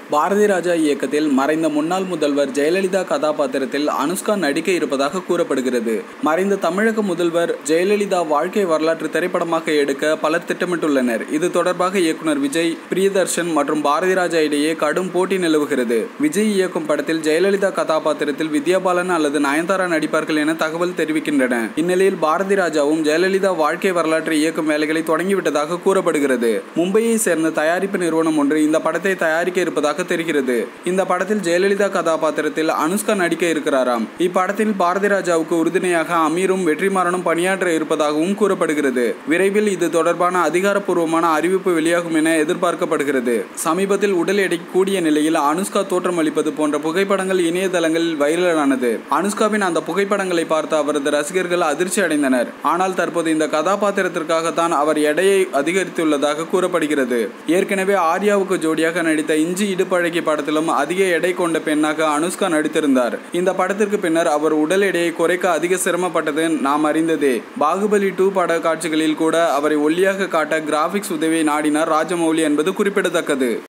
பாரதி ராஜா இயக்கத்தில் மறைந்த முன்னாள் முதல்வர் ஜெயலலிதா கதாபாத்திரத்தில் அனுஷ்கா நடிக்க இருப்பதாக கூறப்படுகிறது மறைந்த தமிழக முதல்வர் ஜெயலலிதா வாழ்க்கை வரலாற்று திரைப்படமாக எடுக்க பலர் திட்டமிட்டுள்ளனர் இது தொடர்பாக இயக்குனர் விஜய் பிரியதர்ஷன் மற்றும் பாரதி ராஜா இடையே கடும் போட்டி நிலவுகிறது விஜய் இயக்கும் படத்தில் ஜெயலலிதா கதாபாத்திரத்தில் வித்யாபாலன் அல்லது நயன்தாரா நடிப்பார்கள் என தகவல் தெரிவிக்கின்றன இந்நிலையில் பாரதி ராஜாவும் ஜெயலலிதா வாழ்க்கை வரலாற்றை இயக்கும் வேலைகளை தொடங்கிவிட்டதாக கூறப்படுகிறது மும்பையை சேர்ந்த தயாரிப்பு நிறுவனம் ஒன்று இந்த படத்தை தயாரிக்க இருப்பதாக தெரிகிறது இந்த படத்தில் ஜெயலலிதா கதாபாத்திரத்தில் அனுஷ்கா நடிக்க இருக்கிறாராம் இப்படத்தில் பாரதி ராஜாவுக்கு உறுதுணையாக அமீரும் வெற்றிமாறனும் பணியாற்ற இருப்பதாகவும் கூறப்படுகிறது விரைவில் இது தொடர்பான அதிகாரப்பூர்வமான அறிவிப்பு வெளியாகும் என எதிர்பார்க்கப்படுகிறது சமீபத்தில் உடல் எடை கூடிய நிலையில் அனுஷ்கா தோற்றமளிப்பது போன்ற புகைப்படங்கள் இணையதளங்களில் வைரலானது அனுஷ்காவின் அந்த புகைப்படங்களை பார்த்த அவரது ரசிகர்கள் அதிர்ச்சி அடைந்தனர் ஆனால் தற்போது இந்த கதாபாத்திரத்திற்காகத்தான் அவர் எடையை அதிகரித்துள்ளதாக கூறப்படுகிறது ஏற்கனவே ஆர்யாவுக்கு ஜோடியாக நடித்த இஞ்சி இடுப்பழகி படத்திலும் அதிக எடை கொண்ட பெண்ணாக அனுஷ்கா நடித்திருந்தார் இந்த படத்திற்கு பின்னர் அவர் உடல் எடையை குறைக்க அதிக சிரமப்பட்டது நாம் அறிந்ததே பாகுபலி டூ பட காட்சிகளில் கூட அவரை ஒல்லியாக காட்ட கிராபிக்ஸ் உதவியை நாடினார் ராஜமௌலி என்பது குறிப்பிடத்தக்கது